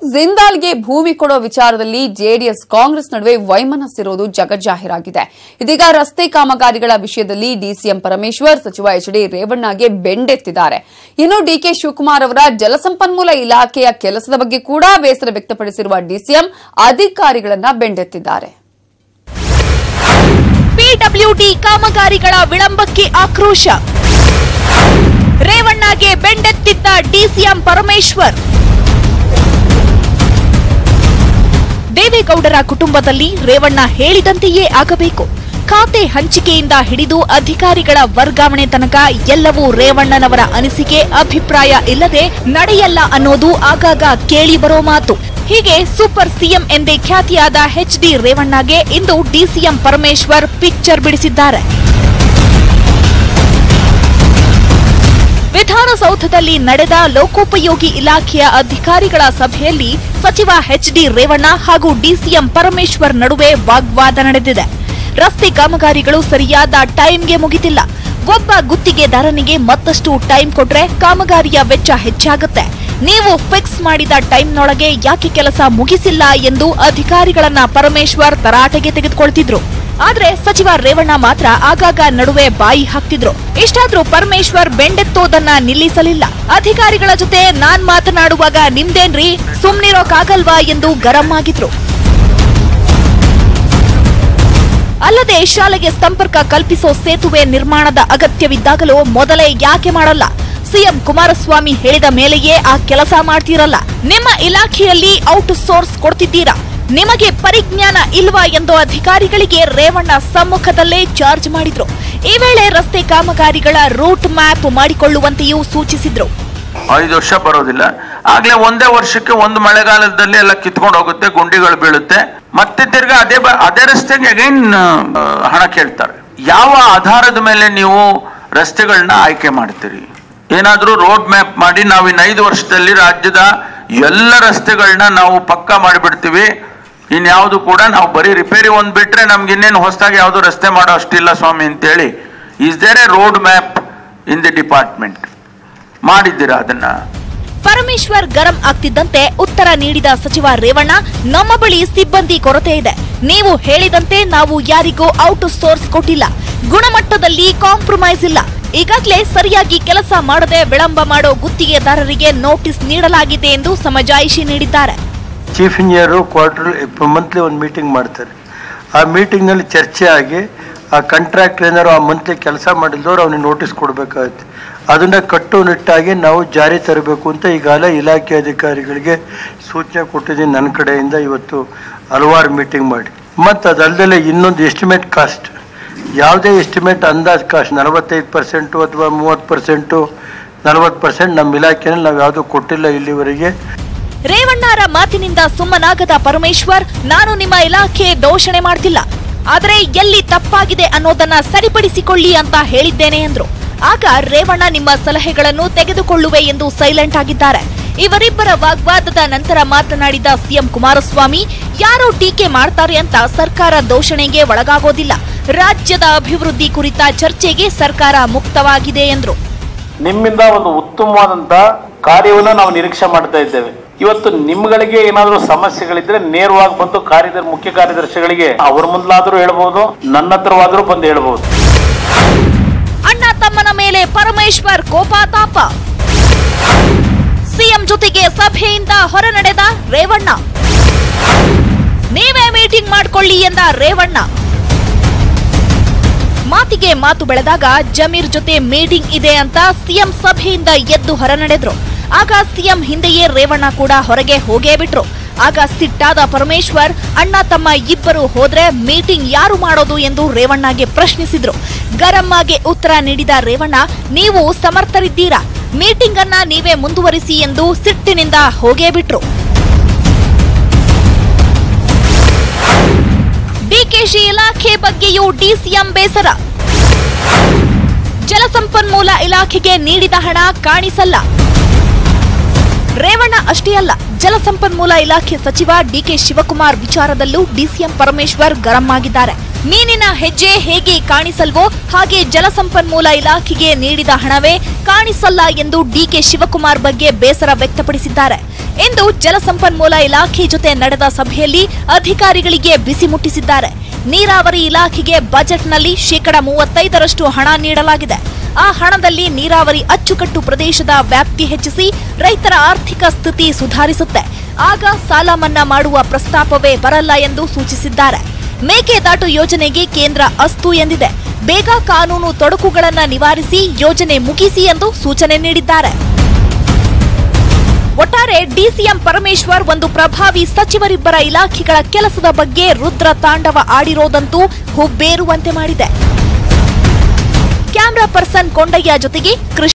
ಜಿಂದಾಲ್ಗೆ ಭೂಮಿ ಕೊಡೋ ವಿಚಾರದಲ್ಲಿ ಜೆಡಿಎಸ್ ಕಾಂಗ್ರೆಸ್ ನಡುವೆ ವೈಮನಸ್ಸಿರುವುದು ಜಗಜ್ಜಾಹೀರಾಗಿದೆ ಇದೀಗ ರಸ್ತೆ ಕಾಮಗಾರಿಗಳ ವಿಷಯದಲ್ಲಿ ಡಿಸಿಎಂ ಪರಮೇಶ್ವರ್ ಸಚಿವ ಎಚ್ ಡಿ ರೇವಣ್ಣಗೆ ಬೆಂಡೆತ್ತಿದ್ದಾರೆ ಇನ್ನು ಡಿಕೆ ಶಿವಕುಮಾರ್ ಅವರ ಜಲಸಂಪನ್ಮೂಲ ಇಲಾಖೆಯ ಕೆಲಸದ ಬಗ್ಗೆ ಕೂಡ ಬೇಸರ ವ್ಯಕ್ತಪಡಿಸಿರುವ ಡಿಸಿಎಂ ಅಧಿಕಾರಿಗಳನ್ನ ಬೆಂಡೆತ್ತಿದ್ದಾರೆ ಪಿಡಬ್ಲ್ಯೂಡಿ ಕಾಮಗಾರಿಗಳ ವಿಳಂಬಕ್ಕೆ ಆಕ್ರೋಶ ರೇವಣ್ಣಗೆ ಬೆಂಡೆತ್ತಿದ್ದ ಡಿಸಿಎಂ ಪರಮೇಶ್ವರ್ ದೇವೇಗೌಡರ ಕುಟುಂಬದಲ್ಲಿ ರೇವಣ್ಣ ಹೇಳಿದಂತೆಯೇ ಆಗಬೇಕು ಖಾತೆ ಹಂಚಿಕೆಯಿಂದ ಹಿಡಿದು ಅಧಿಕಾರಿಗಳ ವರ್ಗಾವಣೆ ತನಕ ಎಲ್ಲವೂ ರೇವಣ್ಣನವರ ಅನಿಸಿಕೆ ಅಭಿಪ್ರಾಯ ಇಲ್ಲದೆ ನಡೆಯಲ್ಲ ಅನ್ನೋದು ಆಗಾಗ ಕೇಳಿ ಬರೋ ಮಾತು ಹೀಗೆ ಸೂಪರ್ ಸಿಎಂ ಎಂದೇ ಖ್ಯಾತಿಯಾದ ಎಚ್ ಡಿ ರೇವಣ್ಣಗೆ ಇಂದು ಡಿಸಿಎಂ ಪರಮೇಶ್ವರ್ ಪಿಕ್ಚರ್ ಬಿಡಿಸಿದ್ದಾರೆ ವಿಧಾನಸೌಧದಲ್ಲಿ ನಡೆದ ಲೋಕೋಪಯೋಗಿ ಇಲಾಖೆಯ ಅಧಿಕಾರಿಗಳ ಸಭೆಯಲ್ಲಿ ಸಚಿವ ಎಚ್ ಡಿ ರೇವಣ್ಣ ಹಾಗೂ ಡಿಸಿಎಂ ಪರಮೇಶ್ವರ್ ನಡುವೆ ವಾಗ್ವಾದ ನಡೆದಿದೆ ರಸ್ತೆ ಕಾಮಗಾರಿಗಳು ಸರಿಯಾದ ಟೈಮ್ಗೆ ಮುಗಿತಿಲ್ಲ ಒಬ್ಬ ಗುತ್ತಿಗೆದಾರನಿಗೆ ಮತ್ತಷ್ಟು ಟೈಮ್ ಕೊಟ್ರೆ ಕಾಮಗಾರಿಯ ವೆಚ್ಚ ಹೆಚ್ಚಾಗುತ್ತೆ ನೀವು ಫಿಕ್ಸ್ ಮಾಡಿದ ಟೈಮ್ನೊಳಗೆ ಯಾಕೆ ಕೆಲಸ ಮುಗಿಸಿಲ್ಲ ಎಂದು ಅಧಿಕಾರಿಗಳನ್ನ ಪರಮೇಶ್ವರ್ ತರಾಟೆಗೆ ತೆಗೆದುಕೊಳ್ತಿದ್ರು ಆದ್ರೆ ಸಚಿವ ರೇವಣ್ಣ ಮಾತ್ರ ಆಗಾಗ ನಡುವೆ ಬಾಯಿ ಹಾಕ್ತಿದ್ರು ಇಷ್ಟಾದ್ರೂ ಪರಮೇಶ್ವರ್ ಬೆಂಡೆತ್ತೋದನ್ನ ನಿಲ್ಲಿಸಲಿಲ್ಲ ಅಧಿಕಾರಿಗಳ ಜೊತೆ ನಾನ್ ಮಾತನಾಡುವಾಗ ನಿಮ್ದೇನ್ರಿ ಸುಮ್ನಿರೋಕಾಗಲ್ವಾ ಎಂದು ಗರಂ ಆಗಿದ್ರು ಅಲ್ಲದೆ ಶಾಲೆಗೆ ಸಂಪರ್ಕ ಕಲ್ಪಿಸೋ ಸೇತುವೆ ನಿರ್ಮಾಣದ ಅಗತ್ಯವಿದ್ದಾಗಲೂ ಮೊದಲೇ ಯಾಕೆ ಮಾಡಲ್ಲ ಸಿಎಂ ಕುಮಾರಸ್ವಾಮಿ ಹೇಳಿದ ಮೇಲೆಯೇ ಆ ಕೆಲಸ ಮಾಡ್ತಿರಲ್ಲ ನಿಮ್ಮ ಇಲಾಖೆಯಲ್ಲಿ ಔಟ್ ಸೋರ್ಸ್ ಕೊಡ್ತಿದ್ದೀರಾ ನಿಮಗೆ ಪರಿಜ್ಞಾನ ಇಲ್ವಾ ಎಂದು ಅಧಿಕಾರಿಗಳಿಗೆ ರೇವಣ್ಣ ಸಮ್ಮುಖದಲ್ಲೇ ಚಾರ್ಜ್ ಮಾಡಿದ್ರು ಈ ವೇಳೆ ರಸ್ತೆ ಕಾಮಗಾರಿಗಳ ರೂಟ್ ಮ್ಯಾಪ್ ಮಾಡಿಕೊಳ್ಳುವಂತೆಯೂ ಸೂಚಿಸಿದ್ರು ಐದು ವರ್ಷ ಬರೋದಿಲ್ಲ ಆಗ್ಲೇ ಒಂದೇ ವರ್ಷಕ್ಕೆ ಒಂದು ಮಳೆಗಾಲದಲ್ಲಿ ಎಲ್ಲ ಕಿತ್ಕೊಂಡು ಹೋಗುತ್ತೆ ಗುಂಡಿಗಳು ಬೀಳುತ್ತೆ ಮತ್ತೆ ತಿರ್ಗಾ ಅದೇ ಬ- ಅದೇ ರಸ್ತೆಗೆ ಅಗೈನ್ ಹಣ ಕೇಳ್ತಾರೆ ಯಾವ ಆಧಾರದ ಮೇಲೆ ನೀವು ರಸ್ತೆಗಳನ್ನ ಆಯ್ಕೆ ಮಾಡ್ತೀರಿ ಏನಾದ್ರೂ ರೋಡ್ ಮ್ಯಾಪ್ ಮಾಡಿ ನಾವು ಇನ್ನು ಐದು ವರ್ಷದಲ್ಲಿ ರಾಜ್ಯದ ಎಲ್ಲ ರಸ್ತೆಗಳನ್ನ ನಾವು ಪಕ್ಕಾ ಮಾಡಿಬಿಡ್ತೀವಿ ಇನ್ಯಾವುದು ಕೂಡ ನಾವು ಬರೀ ರಿಪೇರಿ ಒಂದ್ ಬಿಟ್ರೆ ನಮ್ಗೆ ಇನ್ನೇನು ಹೊಸದಾಗಿ ಯಾವುದು ರಸ್ತೆ ಮಾಡೋ ಅಷ್ಟಿಲ್ಲ ಸ್ವಾಮಿ ಅಂತೇಳಿ is there a road map in the department ಮಾಡಿದ್ದೀರಾ ಅದನ್ನ ಪರಮೇಶ್ವರ್ ಗರಂ ಆಗ್ತಿದ್ದಂತೆ ಉತ್ತರ ನೀಡಿದ ಸಚಿವ ರೇವಣ್ಣ ನಮ್ಮ ಬಳಿ ಸಿಬ್ಬಂದಿ ಕೊರತೆ ಇದೆ ನೀವು ಹೇಳಿದಂತೆ ನಾವು ಯಾರಿಗೂ ಔಟ್ ಸೋರ್ಸ್ ಕೊಟ್ಟಿಲ್ಲ ಗುಣಮಟ್ಟದಲ್ಲಿ ಕಾಂಪ್ರಮೈಸ್ ಇಲ್ಲ ಈಗಾಗಲೇ ಸರಿಯಾಗಿ ಕೆಲಸ ಮಾಡದೆ ವಿಳಂಬ ಮಾಡೋ ಗುತ್ತಿಗೆದಾರರಿಗೆ ನೋಟಿಸ್ ನೀಡಲಾಗಿದೆ ಎಂದು ಸಮಜಾಯಿಷಿ ನೀಡಿದ್ದಾರೆ ಚೀಫ್ ಇಂಜಿನಿಯರು ಕ್ವಾರ್ಟರ್ ಮಂತ್ಲಿ ಒಂದು ಮೀಟಿಂಗ್ ಮಾಡ್ತಾರೆ ಆ ಮೀಟಿಂಗ್ನಲ್ಲಿ ಚರ್ಚೆ ಆಗಿ ಆ ಕಾಂಟ್ರಾಕ್ಟರ್ ಏನಾರು ಆ ಮಂತ್ಲಿ ಕೆಲಸ ಮಾಡಿದ್ದವ್ರು ಅವನಿಗೆ ನೋಟಿಸ್ ಕೊಡಬೇಕಾಗುತ್ತೆ ಅದನ್ನು ಕಟ್ಟುನಿಟ್ಟಾಗಿ ನಾವು ಜಾರಿ ತರಬೇಕು ಅಂತ ಈಗಾಗಲೇ ಇಲಾಖೆ ಅಧಿಕಾರಿಗಳಿಗೆ ಸೂಚನೆ ಕೊಟ್ಟಿದ್ದೀನಿ ನನ್ನ ಕಡೆಯಿಂದ ಇವತ್ತು ಹಲವಾರು ಮೀಟಿಂಗ್ ಮಾಡಿ ಮತ್ತು ಅದಲ್ಲದೆ ಇನ್ನೊಂದು ಎಸ್ಟಿಮೇಟ್ ಕಾಸ್ಟ್ ಯಾವುದೇ ಎಸ್ಟಿಮೇಟ್ ಅಂದಾಜು ಕಾಸ್ಟ್ ನಲವತ್ತೈದು ಪರ್ಸೆಂಟು ಅಥವಾ ಮೂವತ್ತು ಪರ್ಸೆಂಟು ನಲವತ್ತು ಪರ್ಸೆಂಟ್ ನಮ್ಮ ಇಲಾಖೆಯಲ್ಲಿ ನಾವು ಯಾವುದೂ ಕೊಟ್ಟಿಲ್ಲ ಇಲ್ಲಿವರೆಗೆ ರೇವಣ್ಣರ ಮಾತಿನಿಂದ ಸುಮ್ಮನಾಗದ ಪರಮೇಶ್ವರ್ ನಾನು ನಿಮ್ಮ ಇಲಾಖೆ ದೋಷಣೆ ಮಾಡ್ತಿಲ್ಲ ಆದರೆ ಎಲ್ಲಿ ತಪ್ಪಾಗಿದೆ ಅನ್ನೋದನ್ನ ಸರಿಪಡಿಸಿಕೊಳ್ಳಿ ಅಂತ ಹೇಳಿದ್ದೇನೆ ಎಂದ್ರು ಆಗ ರೇವಣ್ಣ ನಿಮ್ಮ ಸಲಹೆಗಳನ್ನು ತೆಗೆದುಕೊಳ್ಳುವೆ ಎಂದು ಸೈಲೆಂಟ್ ಆಗಿದ್ದಾರೆ ಇವರಿಬ್ಬರ ವಾಗ್ವಾದದ ನಂತರ ಮಾತನಾಡಿದ ಸಿಎಂ ಕುಮಾರಸ್ವಾಮಿ ಯಾರೋ ಟೀಕೆ ಮಾಡ್ತಾರೆ ಅಂತ ಸರ್ಕಾರ ದೋಷಣೆಗೆ ಒಳಗಾಗೋದಿಲ್ಲ ರಾಜ್ಯದ ಅಭಿವೃದ್ಧಿ ಕುರಿತ ಚರ್ಚೆಗೆ ಸರ್ಕಾರ ಮುಕ್ತವಾಗಿದೆ ಎಂದ್ರು ನಿಮ್ಮಿಂದ ಒಂದು ಉತ್ತಮವಾದಂತ ಕಾರ್ಯವನ್ನು ನಾವು ನಿರೀಕ್ಷೆ ಮಾಡ್ತಾ ಇದ್ದೇವೆ ಇವತ್ತು ನಿಮ್ಗಳಿಗೆ ಏನಾದರೂ ಸಮಸ್ಯೆಗಳಿದ್ರೆ ನೇರವಾಗಿ ಬಂದು ಕಾರ್ಯದರ್ಶಿ ಮುಖ್ಯ ಕಾರ್ಯದರ್ಶಿಗಳಿಗೆ ಅವ್ರ ಮುಂದ್ಲಾದ್ರೂ ಹೇಳ್ಬೋದು ನನ್ನ ಹತ್ರವಾದ್ರೂ ಬಂದು ಹೇಳ್ಬೋದು ಅಣ್ಣ ತಮ್ಮನ ಮೇಲೆ ಪರಮೇಶ್ವರ್ ಕೋಪಾತಾಪ ಸಿಎಂ ಜೊತೆಗೆ ಸಭೆಯಿಂದ ಹೊರ ನಡೆದ ರೇವಣ್ಣ ನೀವೇ ಮೀಟಿಂಗ್ ಮಾಡ್ಕೊಳ್ಳಿ ಎಂದ ರೇವಣ್ಣ ಮಾತಿಗೆ ಮಾತು ಬೆಳೆದಾಗ ಜಮೀರ್ ಜೊತೆ ಮೀಟಿಂಗ್ ಇದೆ ಅಂತ ಸಿಎಂ ಸಭೆಯಿಂದ ಎದ್ದು ಹೊರ ನಡೆದ್ರು ಆಗ ಸಿಎಂ ಹಿಂದೆಯೇ ರೇವಣ್ಣ ಕೂಡ ಹೊರಗೆ ಹೋಗೇ ಬಿಟ್ರು ಆಗ ಸಿಟ್ಟಾದ ಪರಮೇಶ್ವರ್ ಅಣ್ಣ ತಮ್ಮ ಇಬ್ಬರು ಹೋದ್ರೆ ಮೀಟಿಂಗ್ ಯಾರು ಮಾಡೋದು ಎಂದು ರೇವಣ್ಣಗೆ ಪ್ರಶ್ನಿಸಿದ್ರು ಗರಂ ಆಗಿ ಉತ್ತರ ನೀಡಿದ ರೇವಣ್ಣ ನೀವು ಸಮರ್ಥರಿದ್ದೀರಾ ಮೀಟಿಂಗ್ ಅನ್ನ ನೀವೇ ಮುಂದುವರಿಸಿ ಎಂದು ಸಿಟ್ಟಿನಿಂದ ಹೋಗೇ ಬಿಟ್ರು ಡಿಕೆಶಿ ಇಲಾಖೆ ಬಗ್ಗೆಯೂ ಡಿಸಿಎಂ ಬೇಸರ ಜಲಸಂಪನ್ಮೂಲ ಇಲಾಖೆಗೆ ನೀಡಿದ ಹಣ ಕಾಣಿಸಲ್ಲ ರೇವಣ್ಣ ಅಷ್ಟೇ ಅಲ್ಲ ಜಲಸಂಪನ್ಮೂಲ ಇಲಾಖೆ ಸಚಿವ ಡಿಕೆ ಶಿವಕುಮಾರ್ ವಿಚಾರದಲ್ಲೂ ಡಿಸಿಎಂ ಪರಮೇಶ್ವರ್ ಗರಂ ಆಗಿದ್ದಾರೆ ಮೀನಿನ ಹೆಜ್ಜೆ ಹೇಗೆ ಕಾಣಿಸಲ್ವೋ ಹಾಗೆ ಜಲಸಂಪನ್ಮೂಲ ಇಲಾಖೆಗೆ ನೀಡಿದ ಹಣವೇ ಕಾಣಿಸಲ್ಲ ಎಂದು ಡಿಕೆ ಶಿವಕುಮಾರ್ ಬಗ್ಗೆ ಬೇಸರ ವ್ಯಕ್ತಪಡಿಸಿದ್ದಾರೆ ಇಂದು ಜಲಸಂಪನ್ಮೂಲ ಇಲಾಖೆ ಜೊತೆ ನಡೆದ ಸಭೆಯಲ್ಲಿ ಅಧಿಕಾರಿಗಳಿಗೆ ಬಿಸಿ ಮುಟ್ಟಿಸಿದ್ದಾರೆ ನೀರಾವರಿ ಇಲಾಖೆಗೆ ಬಜೆಟ್ನಲ್ಲಿ ಶೇಕಡ ಮೂವತ್ತೈದರಷ್ಟು ಹಣ ನೀಡಲಾಗಿದೆ ಆ ಹಣದಲ್ಲಿ ನೀರಾವರಿ ಅಚ್ಚುಕಟ್ಟು ಪ್ರದೇಶದ ವ್ಯಾಪ್ತಿ ಹೆಚ್ಚಿಸಿ ರೈತರ ಆರ್ಥಿಕ ಸ್ಥಿತಿ ಸುಧಾರಿಸುತ್ತೆ ಆಗ ಸಾಲ ಮನ್ನಾ ಮಾಡುವ ಪ್ರಸ್ತಾಪವೇ ಬರಲ್ಲ ಎಂದು ಸೂಚಿಸಿದ್ದಾರೆ ಮೇಕೆದಾಟು ಯೋಜನೆಗೆ ಕೇಂದ್ರ ಅಸ್ತು ಎಂದಿದೆ ಬೇಗ ಕಾನೂನು ತೊಡಕುಗಳನ್ನ ನಿವಾರಿಸಿ ಯೋಜನೆ ಮುಗಿಸಿ ಎಂದು ಸೂಚನೆ ನೀಡಿದ್ದಾರೆ ಒಟ್ಟಾರೆ ಡಿಸಿಎಂ ಪರಮೇಶ್ವರ್ ಒಂದು ಪ್ರಭಾವಿ ಸಚಿವರಿಬ್ಬರ ಇಲಾಖೆಗಳ ಕೆಲಸದ ಬಗ್ಗೆ ರುದ್ರ ತಾಂಡವ ಆಡಿರೋದಂತೂ ಹುಬ್ಬೇರುವಂತೆ ಮಾಡಿದೆ ಕ್ಯಾಮ್ರಾ ಪರ್ಸನ್ ಕೊಂಡಯ್ಯ ಜೊತೆಗೆ ಕೃಷ್ಣ